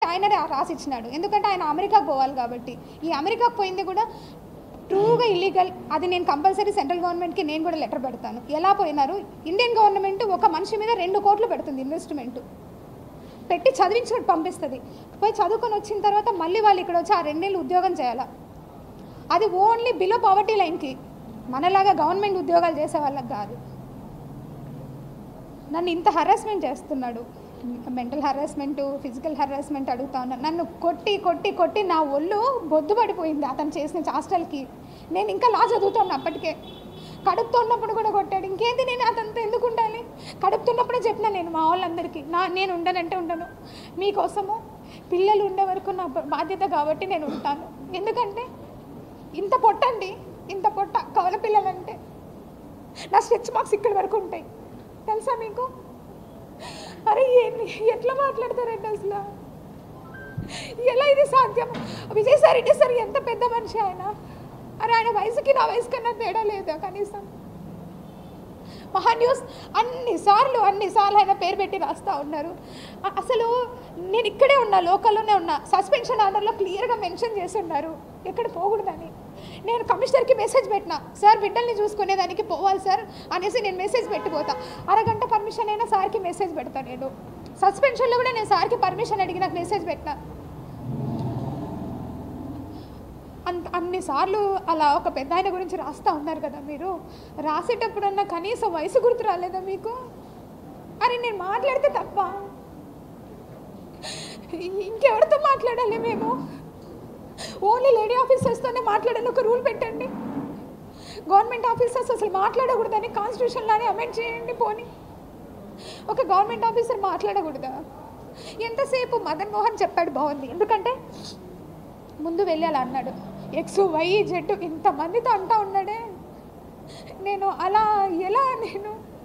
ఆయననే రాసి ఇచ్చినాడు ఎందుకంటే ఆయన అమెరికాకు పోవాలి కాబట్టి ఈ అమెరికాకు పోయింది కూడా ట్రూగా ఇల్లీగల్ అది నేను కంపల్సరీ సెంట్రల్ గవర్నమెంట్కి నేను కూడా లెటర్ పెడతాను ఎలా పోయినారు ఇండియన్ గవర్నమెంట్ ఒక మనిషి మీద రెండు కోట్లు పెడుతుంది ఇన్వెస్ట్మెంట్ పెట్టి చదివించినట్టు పంపిస్తుంది పోయి చదువుకొని వచ్చిన తర్వాత మళ్ళీ వాళ్ళు ఇక్కడ వచ్చి ఆ రెండేళ్ళు ఉద్యోగం చేయాలా అది ఓన్లీ బిలో పావర్టీ లైన్కి మనలాగా గవర్నమెంట్ ఉద్యోగాలు చేసే వాళ్ళకి కాదు నన్ను ఇంత హరాస్మెంట్ చేస్తున్నాడు మెంటల్ హరాస్మెంట్ ఫిజికల్ హరాస్మెంట్ అడుగుతా ఉన్నాను నన్ను కొట్టి కొట్టి కొట్టి నా ఒళ్ళు బొద్దు పడిపోయింది అతను చేసిన హాస్టల్కి నేను ఇంకా లా చదువుతాను అప్పటికే కడుపుతో ఉన్నప్పుడు కూడా కొట్టాడు ఇంకేంది నేను అతనితో ఎందుకు ఉండాలి కడుపుతున్నప్పుడే చెప్పిన నేను మా వాళ్ళందరికీ నా నేను ఉండనంటే ఉండను మీకోసము పిల్లలు ఉండే వరకు నా బాధ్యత కాబట్టి నేను ఉంటాను ఎందుకంటే ఇంత పొట్టండి ఇంత పొట్ట కవల పిల్లలంటే నా స్ట్రెచ్ మార్క్స్ ఇక్కడి వరకు ఉంటాయి తెలుసా మీకు అరే ఏంటి ఎట్లా మాట్లాడతారండి అసలు ఎలా ఇది సాధ్యం విజయసాయి రెడ్డి సార్ ఎంత పెద్ద మనిషి ఆయన అరే ఆయన వయసుకి నా వయసు కన్నా తేడా లేదా కనీసం మహా న్యూస్ అన్నిసార్లు అన్నిసార్లు ఆయన పేరు పెట్టి రాస్తూ ఉన్నారు అ- అసలు నేను ఇక్కడే ఉన్నా లోకల్లోనే ఉన్నా సస్పెన్షన్ ఆర్డర్లో క్లియర్గా మెన్షన్ చేసి ఉన్నారు ఎక్కడ పోకూడదని నేను కమిషనర్కి మెసేజ్ పెట్టిన సార్ బిడ్డల్ని చూసుకునేదానికి పోవాలి సార్ అనేసి నేను మెసేజ్ పెట్టిపోతా అరగంట పర్మిషన్ అయినా సార్కి మెసేజ్ పెడతా నేను సస్పెన్షన్లో కూడా నేను సార్కి పర్మిషన్ అడిగి నాకు మెసేజ్ పెట్టిన అంత అన్నిసార్లు అలా ఒక పెద్ద ఆయన గురించి రాస్తూ ఉన్నారు కదా మీరు రాసేటప్పుడన్నా కనీసం వయసు గుర్తు రాలేదా మీకు అరే నేను మాట్లాడితే తప్ప ఇంకెవరితో మాట్లాడాలి మేము ఓన్లీ లేడీ ఆఫీసర్స్తోనే మాట్లాడాలి ఒక రూల్ పెట్టండి గవర్నమెంట్ ఆఫీసర్స్ అసలు మాట్లాడకూడదని కాన్స్టిట్యూషన్లోనే అమెండ్ చేయండి పోనీ ఒక గవర్నమెంట్ ఆఫీసర్ మాట్లాడకూడదా ఎంతసేపు మదన్ మోహన్ చెప్పాడు బాగుంది ఎందుకంటే ముందు వెళ్ళి అలా అన్నాడు ఎక్స్ వై జెడ్ ఇంతమందితో అంటా ఉన్నాడే నేను అలా ఎలా నేను